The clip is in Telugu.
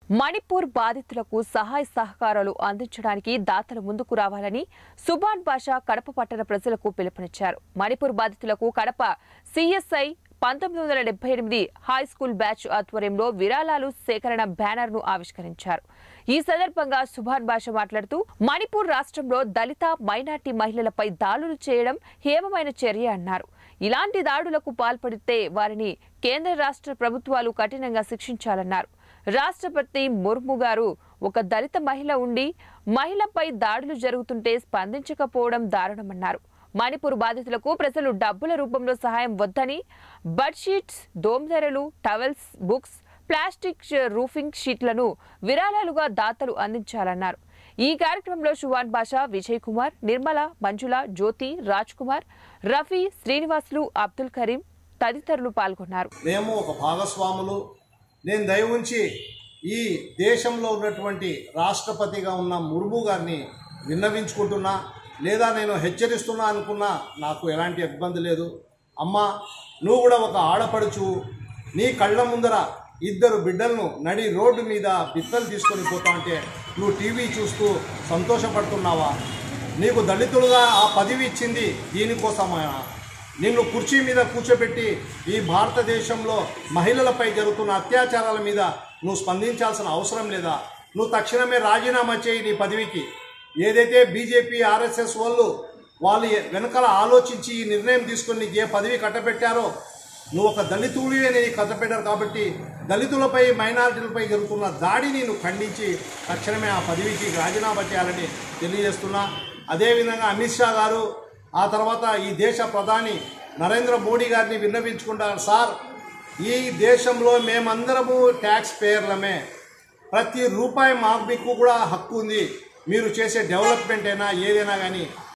మణిపూర్ బాధితులకు సహాయ సహకారాలు అందించడానికి దాతలు ముందుకు రావాలని సుభాన్ బాషా కడప పట్టణ ప్రజలకు పిలుపునిచ్చారు మణిపూర్ బాధితులకు కడప సిఎస్ఐ పంతొమ్మిది వందల డెబ్బై ఎనిమిది హై స్కూల్ బ్యాచ్ ఆధ్వర్యంలో విరాళాలు సేకరణ బ్యానర్ ను ఆవిష్కరించారు ఈ సందర్భంగా సుభాన్ బాషా మాట్లాడుతూ మణిపూర్ రాష్ట్రంలో దళిత మైనార్టీ మహిళలపై దాడులు చేయడం హేమమైన చర్య అన్నారు ఇలాంటి దాడులకు పాల్పడితే వారిని కేంద్ర రాష్ట్ర ప్రభుత్వాలు కఠినంగా శిక్షించాలన్నారు రాష్ట్రపతి ముర్ము గారు ఒక దళిత మహిళ ఉండి మహిళపై దాడులు జరుగుతుంటే స్పందించకపోవడం దారుణమన్నారు మణిపూర్ బాధితులకు ప్రజలు డబ్బుల రూపంలో సహాయం వద్దని బెడ్షీట్స్ దోమతెరలు టవల్స్ బుక్స్ ప్లాస్టిక్ రూఫింగ్ షీట్లను విరాళాలుగా దాతలు అందించాలన్నారు ఈ కార్యక్రమంలో షువాన్ బాషా విజయ్ కుమార్ నిర్మల మంజుల జ్యోతి రాజ్ కుమార్ రఫీ శ్రీనివాసులు అబ్దుల్ కరీం తదితరులు పాల్గొన్నారు మేము ఒక భాగస్వాములు నేను దయ ఉంచి ఈ దేశంలో ఉన్నటువంటి రాష్ట్రపతిగా ఉన్న ముర్ము గారిని విన్నవించుకుంటున్నా లేదా నేను హెచ్చరిస్తున్నా అనుకున్నా నాకు ఎలాంటి ఇబ్బంది లేదు అమ్మ నువ్వు కూడా ఒక ఆడపడుచు నీ కళ్ళ ముందర ఇద్దరు బిడ్డలను నడి రోడ్డు మీద బిత్తలు తీసుకొని పోతా ఉంటే నువ్వు టీవీ చూస్తూ సంతోషపడుతున్నావా నీకు దళితులుగా ఆ పదవి ఇచ్చింది దీనికోసమైనా నిన్ను కుర్చీ మీద కూర్చోబెట్టి ఈ భారతదేశంలో మహిళలపై జరుగుతున్న అత్యాచారాల మీద నువ్వు స్పందించాల్సిన అవసరం లేదా నువ్వు తక్షణమే రాజీనామా చేయి నీ పదవికి ఏదైతే బీజేపీ ఆర్ఎస్ఎస్ వాళ్ళు వాళ్ళు వెనకాల ఆలోచించి ఈ నిర్ణయం తీసుకొని నీకు ఏ పదవి కట్టబెట్టారో నువ్వు ఒక దళితుడివే నీకు కట్టబెట్టారు కాబట్టి దళితులపై మైనారిటీలపై జరుగుతున్న దాడిని నువ్వు ఖండించి తక్షణమే ఆ పదవికి రాజీనామా చేయాలని తెలియజేస్తున్నా అదేవిధంగా అమిత్ షా గారు ఆ తర్వాత ఈ దేశ ప్రధాని నరేంద్ర మోడీ గారిని విన్నవించుకుంటారు సార్ ఈ దేశంలో మేమందరము ట్యాక్స్ పేయర్లమే ప్రతి రూపాయి మాకు మీకు కూడా హక్కు ఉంది మీరు చేసే డెవలప్మెంట్ అయినా ఏదైనా కానీ